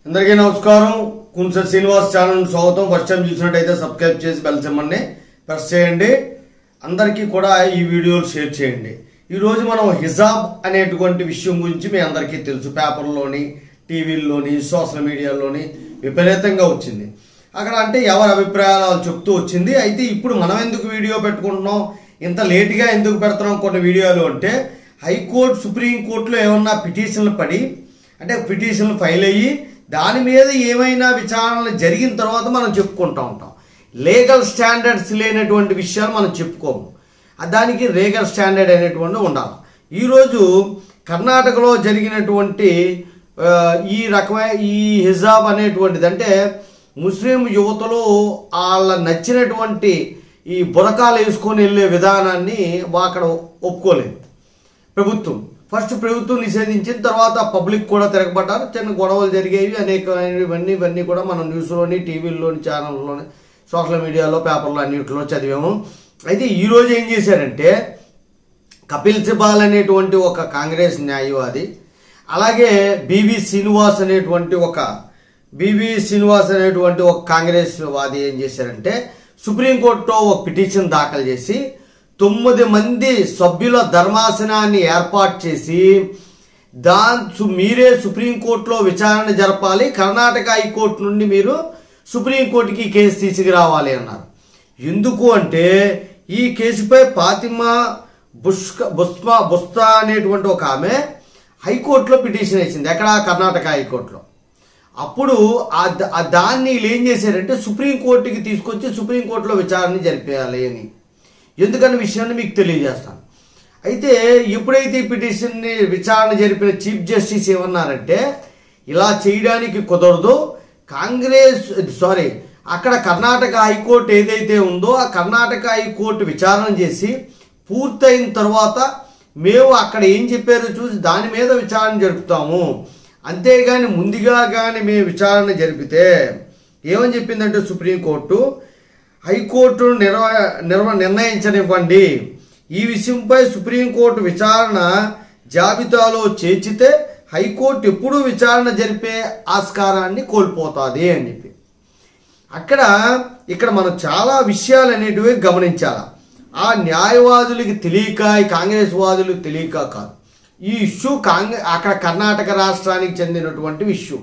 అందరికీ నమస్కారం కుంసర్ శ్రీనివాస్ ఛానల్ స్వాగతం ఫస్ట్ టైం చూసినట్టయితే సబ్స్క్రైబ్ చేసి బెల్ సింబల్ని ప్రెస్ చేయండి అందరికీ కూడా ఈ వీడియోలు షేర్ చేయండి ఈరోజు మనం హిజాబ్ అనేటువంటి విషయం గురించి మీ అందరికీ తెలుసు పేపర్లోని టీవీల్లోని సోషల్ మీడియాలోని విపరీతంగా వచ్చింది అక్కడ అంటే ఎవరి అభిప్రాయాలు వాళ్ళు చెప్తూ వచ్చింది అయితే ఇప్పుడు మనం ఎందుకు వీడియో పెట్టుకుంటున్నాం ఇంత లేటుగా ఎందుకు పెడుతున్నాం కొన్ని వీడియోలు అంటే హైకోర్టు సుప్రీంకోర్టులో ఏమన్నా పిటిషన్లు పడి అంటే పిటిషన్లు ఫైల్ అయ్యి దాని మీద ఏమైనా విచారణ జరిగిన తర్వాత మనం చెప్పుకుంటూ ఉంటాం లీగల్ స్టాండర్డ్స్ లేనటువంటి విషయాలు మనం చెప్పుకోము ఆ దానికి లీగల్ స్టాండర్డ్ అనేటువంటి ఉండాలి ఈరోజు కర్ణాటకలో జరిగినటువంటి ఆ, ఈ రకమైన ఈ హిజాబ్ అనేటువంటిది అంటే ముస్లిం యువతలు వాళ్ళ నచ్చినటువంటి ఈ బురకాలు వేసుకొని వెళ్ళే విధానాన్ని వా- అక్కడ ఒప్పుకోలేదు ప్రభుత్వం ఫస్ట్ ప్రభుత్వం నిషేధించిన తర్వాత పబ్లిక్ కూడా తిరగబడ్డారు చిన్న గొడవలు జరిగేవి అనేక ఇవన్నీ ఇవన్నీ కూడా మనం న్యూస్లోని టీవీల్లోని ఛానల్లోని సోషల్ మీడియాలో పేపర్లో అన్నింటిలో చదివాము అయితే ఈరోజు ఏం చేశారంటే కపిల్ సిబాల్ అనేటువంటి ఒక కాంగ్రెస్ న్యాయవాది అలాగే బివి శ్రీనివాస్ అనేటువంటి ఒక బివి శ్రీనివాస్ అనేటువంటి ఒక కాంగ్రెస్ వాది ఏం చేశారంటే సుప్రీంకోర్టులో ఒక పిటిషన్ దాఖలు చేసి తొమ్మిది మంది సభ్యుల ధర్మాసనాన్ని ఏర్పాటు చేసి దాని మీరే సుప్రీంకోర్టులో విచారణ జరపాలి కర్ణాటక హైకోర్టు నుండి మీరు సుప్రీంకోర్టుకి ఈ కేసు తీసుకురావాలి అన్నారు ఎందుకు అంటే ఈ కేసుపై ఫాతిమా బుష్క బుస్మా బుస్తా అనేటువంటి ఒక ఆమె హైకోర్టులో పిటిషన్ వేసింది ఎక్కడ కర్ణాటక హైకోర్టులో అప్పుడు ఆ ద- ఆ దాన్ని వీళ్ళు ఏం చేశారంటే సుప్రీంకోర్టుకి తీసుకొచ్చి సుప్రీంకోర్టులో విచారణ జరిపేయాలి అని ఎందుకన్న విషయాన్ని మీకు తెలియజేస్తాను అయితే ఎప్పుడైతే ఈ పిటిషన్ని విచారణ జరిపిన చీఫ్ జస్టిస్ ఏమన్నారంటే ఇలా చేయడానికి కుదరదు కాంగ్రెస్ సారీ అక్కడ కర్ణాటక హైకోర్టు ఏదైతే ఉందో ఆ కర్ణాటక హైకోర్టు విచారణ చేసి పూర్తయిన తర్వాత మేము అక్కడ ఏం చెప్పారో చూసి దాని మీద విచారణ జరుపుతాము అంతేగాని ముందుగా కానీ మేము విచారణ జరిపితే ఏమని చెప్పిందంటే సుప్రీంకోర్టు హైకోర్టును నిర్వ నిర్వ నిర్ణయించనివ్వండి ఈ విషయంపై సుప్రీంకోర్టు విచారణ జాబితాలో చేర్చితే హైకోర్టు ఎప్పుడూ విచారణ జరిపే ఆస్కారాన్ని కోల్పోతుంది అని చెప్పి అక్కడ ఇక్కడ మనం చాలా విషయాలు అనేటివి గమనించాలి ఆ న్యాయవాదులకి తెలియక ఈ కాంగ్రెస్ వాదులకు తెలియక కాదు ఈ ఇష్యూ కాంగ్రెస్ అక్కడ కర్ణాటక రాష్ట్రానికి చెందినటువంటి ఇష్యూ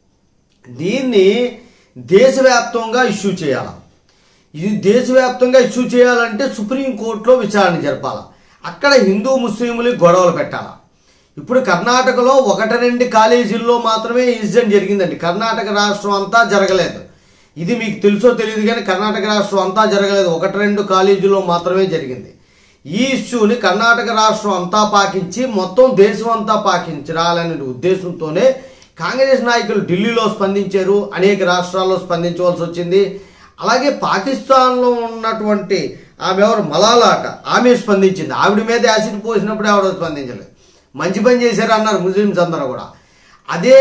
దీన్ని దేశవ్యాప్తంగా ఇష్యూ చేయాలి ఇది దేశవ్యాప్తంగా ఇష్యూ చేయాలంటే సుప్రీంకోర్టులో విచారణ జరపాలి అక్కడ హిందూ ముస్లింలు గొడవలు పెట్టాలి ఇప్పుడు కర్ణాటకలో ఒకటి రెండు కాలేజీల్లో మాత్రమే ఇన్సిడెంట్ జరిగిందండి కర్ణాటక రాష్ట్రం అంతా జరగలేదు ఇది మీకు తెలుసో తెలియదు కానీ కర్ణాటక రాష్ట్రం అంతా జరగలేదు ఒకటి రెండు కాలేజీల్లో మాత్రమే జరిగింది ఈ ఇష్యూని కర్ణాటక రాష్ట్రం అంతా పాకించి మొత్తం దేశం అంతా పాకించాలనే ఉద్దేశంతోనే కాంగ్రెస్ నాయకులు ఢిల్లీలో స్పందించారు అనేక రాష్ట్రాల్లో స్పందించవలసి వచ్చింది అలాగే పాకిస్తాన్లో ఉన్నటువంటి ఆమె ఎవరు మలాలాట ఆమె స్పందించింది ఆవిడ మీద యాసిడ్ పోసినప్పుడు ఆవిడ స్పందించలేదు మంచి పని చేశారు అన్నారు ముస్లిమ్స్ అందరూ కూడా అదే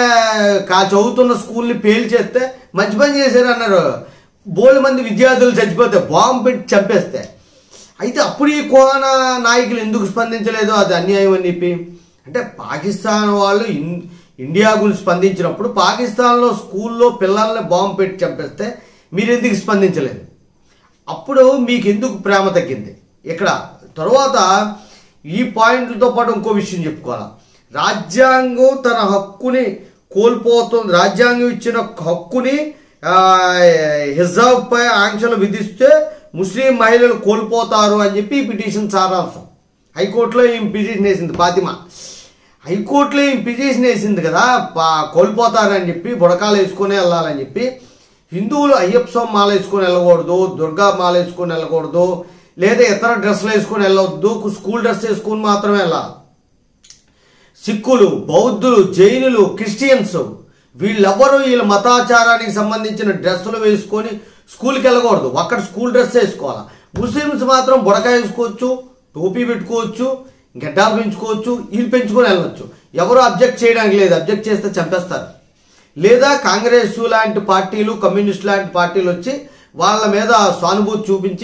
కా చదువుతున్న స్కూల్ని పేల్చేస్తే మంచి పని చేశారు అన్నారు బోలు మంది విద్యార్థులు చచ్చిపోతే బాంబు పెట్టి చంపేస్తే అయితే అప్పుడు ఈ కోన నాయకులు ఎందుకు స్పందించలేదో అది అన్యాయం అని చెప్పి అంటే పాకిస్తాన్ వాళ్ళు ఇన్ ఇండియా గురించి స్పందించినప్పుడు పాకిస్తాన్లో స్కూల్లో పిల్లల్ని బాంబు పెట్టి చంపేస్తే మీరు ఎందుకు స్పందించలేదు అప్పుడు మీకు ఎందుకు ప్రేమ తగ్గింది ఇక్కడ తరువాత ఈ పాయింట్లతో పాటు ఇంకో విషయం చెప్పుకోవాలి రాజ్యాంగం తన హక్కుని కోల్పోతుంది రాజ్యాంగం ఇచ్చిన హక్కుని ఆ, హిజాబ్ పై ఆంక్షలు విధిస్తే ముస్లిం మహిళలు కోల్పోతారు అని చెప్పి ఈ పిటిషన్ సారాంశం హైకోర్టులో ఈ పిటిషన్ వేసింది ఫాతిమా హైకోర్టులో ఈ పిటిషన్ వేసింది కదా పా- కోల్పోతారని చెప్పి బుడకాలు వేసుకొని వెళ్ళాలని చెప్పి హిందువులు అయ్యప్ప స్వామి మాల వేసుకొని వెళ్ళకూడదు దుర్గా మాల వేసుకొని వెళ్ళకూడదు లేదా ఇతర డ్రెస్సులు వేసుకొని వెళ్ళవద్దు స్కూల్ డ్రెస్ వేసుకొని మాత్రమే వెళ్ళాలి సిక్కులు బౌద్ధులు జైనులు క్రిస్టియన్స్ వీళ్ళెవ్వరూ వీళ్ళ మతాచారానికి సంబంధించిన డ్రెస్సులు వేసుకొని స్కూల్కి వెళ్ళకూడదు అక్కడ స్కూల్ డ్రెస్ వేసుకోవాలి ముస్లిమ్స్ మాత్రం బుడకాయ వేసుకోవచ్చు టోపీ పెట్టుకోవచ్చు గడ్డాలు పెంచుకోవచ్చు వీళ్ళు పెంచుకొని వెళ్ళవచ్చు ఎవరు అబ్జెక్ట్ చేయడానికి లేదు అబ్జెక్ట్ చేస్తే చంపేస్తారు లేదా కాంగ్రెస్ లాంటి పార్టీలు కమ్యూనిస్ట్ లాంటి పార్టీలు వచ్చి వాళ్ళ మీద సానుభూతి చూపించి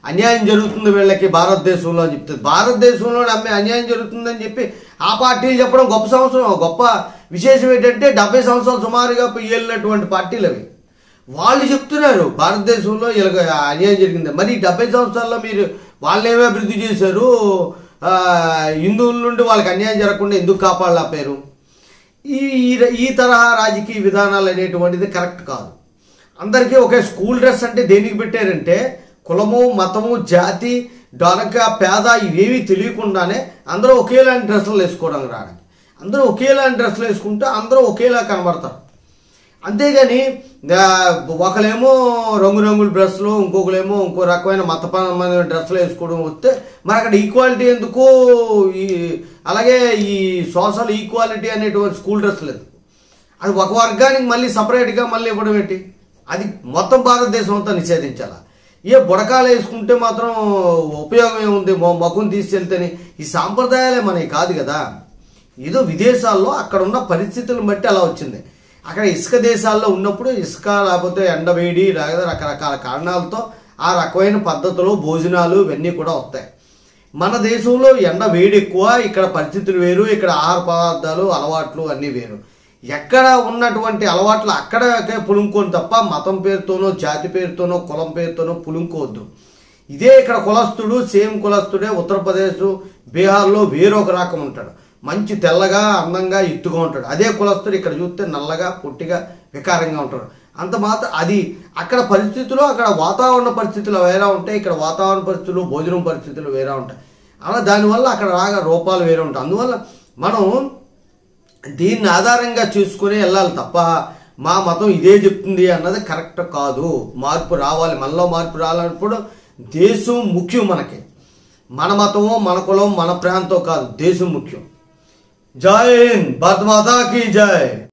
అన్యాయం జరుగుతుంది వీళ్ళకి భారతదేశంలో అని చెప్తుంది భారతదేశంలో అమ్మే అన్యాయం జరుగుతుందని చెప్పి ఆ పార్టీలు చెప్పడం గొప్ప సంవత్సరం గొప్ప విశేషం ఏంటంటే డెబ్బై సంవత్సరాలు సుమారుగా ఏళ్ళినటువంటి పార్టీలు అవి వాళ్ళు చెప్తున్నారు భారతదేశంలో ఇలాగ అన్యాయం జరిగింది మరి ఈ డెబ్బై సంవత్సరాల్లో మీరు వాళ్ళేమో అభివృద్ధి చేశారు ఆ, హిందువుల నుండి వాళ్ళకి అన్యాయం జరగకుండా ఎందుకు కాపాడలేపారు ఈ ఈ- ఈ తరహా రాజకీయ విధానాలు అనేటువంటిది కరెక్ట్ కాదు అందరికీ ఒకే స్కూల్ డ్రెస్ అంటే దేనికి పెట్టారంటే కులము మతము జాతి డొనక పేద ఇవేమీ తెలియకుండానే అందరూ ఒకేలాంటి డ్రెస్సులు వేసుకోవడానికి రావడానికి అందరూ ఒకేలాంటి డ్రెస్సులు వేసుకుంటే అందరూ ఒకేలా కనబడతారు అంతేగాని ఆ, ఒకలేమో రంగురంగుల డ్రెస్సులు ఇంకొకలేమో ఇంకో రకమైన మతపరమైన డ్రెస్సులు వేసుకోవడం వస్తే మరి అక్కడ ఈక్వాలిటీ ఎందుకు ఈ అలాగే ఈ సోషల్ ఈక్వాలిటీ అనేటువంటి స్కూల్ డ్రెస్సులు ఎందుకు అది ఒక వర్గానికి మళ్ళీ సపరేట్గా మళ్ళీ ఇవ్వడం ఏంటి అది మొత్తం భారతదేశం అంతా నిషేధించాలా ఏ బుడకాలు వేసుకుంటే మాత్రం ఉపయోగం ఏముంది మొ- మొఖం తీసుకెళ్తేనే ఈ సాంప్రదాయాలే మనకి కాదు కదా ఏదో విదేశాల్లో అక్కడ ఉన్న పరిస్థితులను బట్టి అలా వచ్చింది అక్కడ ఇసుక దేశాల్లో ఉన్నప్పుడు ఇసుక లేకపోతే ఎండవేడి లేదా రకరకాల కారణాలతో ఆ రకమైన పద్ధతులు భోజనాలు ఇవన్నీ కూడా వస్తాయి మన దేశంలో ఎండ వేడి ఎక్కువ ఇక్కడ పరిస్థితులు వేరు ఇక్కడ ఆహార పదార్థాలు అలవాట్లు అన్నీ వేరు ఎక్కడ ఉన్నటువంటి అలవాట్లు అక్కడే పులుముకోని తప్ప మతం పేరుతోనో జాతి పేరుతోనో కులం పేరుతోనో పులుముకోవద్దు ఇదే ఇక్కడ కులస్తుడు సేమ్ కులస్తుడే ఉత్తరప్రదేశ్ బీహార్లో వేరొక రకం ఉంటాడు మంచి తెల్లగా అందంగా ఎత్తుగా ఉంటాడు అదే కులస్తుడు ఇక్కడ చూస్తే నల్లగా పొట్టిగా వికారంగా ఉంటాడు అంత మాత్రం అది అక్కడ పరిస్థితులు అక్కడ వాతావరణ పరిస్థితులు వేరే ఉంటాయి ఇక్కడ వాతావరణ పరిస్థితులు భోజనం పరిస్థితులు వేరే ఉంటాయి అలా దానివల్ల అక్కడ రాగా రూపాలు వేరే ఉంటాయి అందువల్ల మనం దీన్ని ఆధారంగా చూసుకుని వెళ్ళాలి తప్ప మా మతం ఇదే చెప్తుంది అన్నది కరెక్ట్ కాదు మార్పు రావాలి మనలో మార్పు రావాలన్నప్పుడు దేశం ముఖ్యం మనకి మన మతమో మన కులం మన ప్రాంతం కాదు దేశం ముఖ్యం జై హింద్ భారత మాతాకి జై